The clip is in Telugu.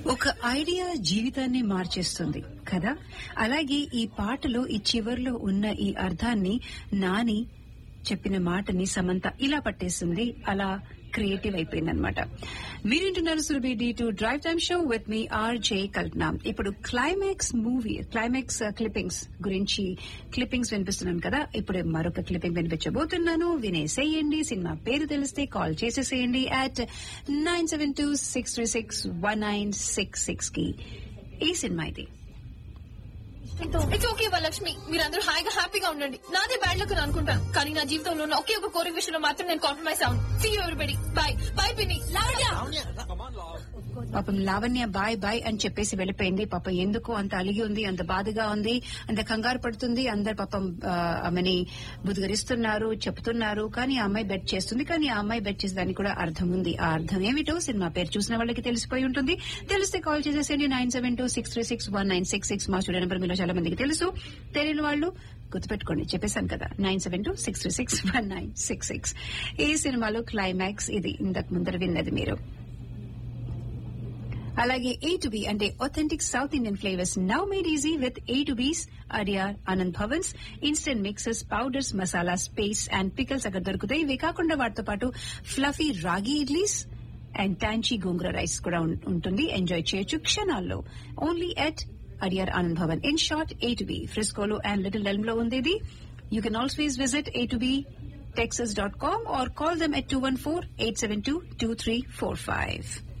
ఒక ఐడియా జీవితాన్ని మార్చేస్తుంది కదా అలాగే ఈ పాటలో ఈ చివర్లో ఉన్న ఈ అర్థాన్ని నాని చెప్పిన మాటని సమంత ఇలా పట్టేసింది అలా క్రియేటివ్ అయిపోయిందనమాట మీరింటున్నారు Surabhi D to drive time show with me RJ Kalpana ఇప్పుడు క్లైమాక్స్ మూవీ క్లైమాక్స్ క్లిప్పింగ్స్ గురించి క్లిప్పింగ్స్ వినిపిస్తున్నాను కదా ఇప్పుడు మరొక క్లిప్పింగ్ వినిపించబోతున్నాను వినేసేయండి సినిమా పేరు తెలిస్తే కాల్ చేసేసేయండి at nine seven two six three six one nine six six కి ఈ సినిమా ఇది ఇట్స్ ఓకే వరలక్ష్మి మీరందరూ హాయిగా హ్యాపీగా ఉండండి నాదే బ్యాడ్ లక్ అని అనుకుంటాను కానీ నా జీవితంలో ఉన్న ఒకే ఒక కోరిక విషయంలో మాత్రం నేను కాంప్రమైజ్ అవును సీ ఎవరిబడి బాయ్ బాయ్ పిన్ని లావణ్య పాపం లావణ్య బాయ్ బాయ్ అని చెప్పేసి వెళ్ళిపోయింది పాపం ఎందుకు అంత అలిగి ఉంది అంత బాధగా ఉంది అంత కంగారు పడుతుంది అందరు పాపం ఆ, ఆమెని బుద్ధిగరిస్తున్నారు చెప్తున్నారు కానీ ఆ అమ్మాయి బెట్ చేస్తుంది కానీ ఆ అమ్మాయి బెట్ చేసేదానికి కూడా అర్థం ఉంది ఆ అర్థం ఏమిటో సినిమా పేరు చూసిన వాళ్ళకి తెలిసిపోయి ఉంటుంది తెలిస్తే కాల్ చేసేసేయండి nine seven two six three six one nine six six మా స్టూడియో నెంబర్ మీలో చాలా మందికి తెలుసు తెలియని వాళ్ళు గుర్తుపెట్టుకోండి చెప్పేశాను కదా nine seven two six three six one nine six six ఈ సినిమాలో క్లైమాక్స్ ఇది ఇంతకు ముందర విన్నది మీరు అలాగే ఏ టు బి అంటే authentic South Indian flavours now made easy with A to B's Adyar Anand Bhavans instant mixes powders masala spices and pickles అక్కడ దొరుకుతాయి ఇవే కాకుండా వాటితో పాటు fluffy ragi idlis and tangy gongura rice కూడా ఉం- ఉంటుంది ఎంజాయ్ చేయొచ్చు క్షణాల్లో only at Adyar Anand Bhavan in short A to B ఫ్రిస్కోలో అండ్ లిటిల్ డెల్మ్ లో ఉంది ఇది you can always visit A to B texas.com or call them at 214-872-2345.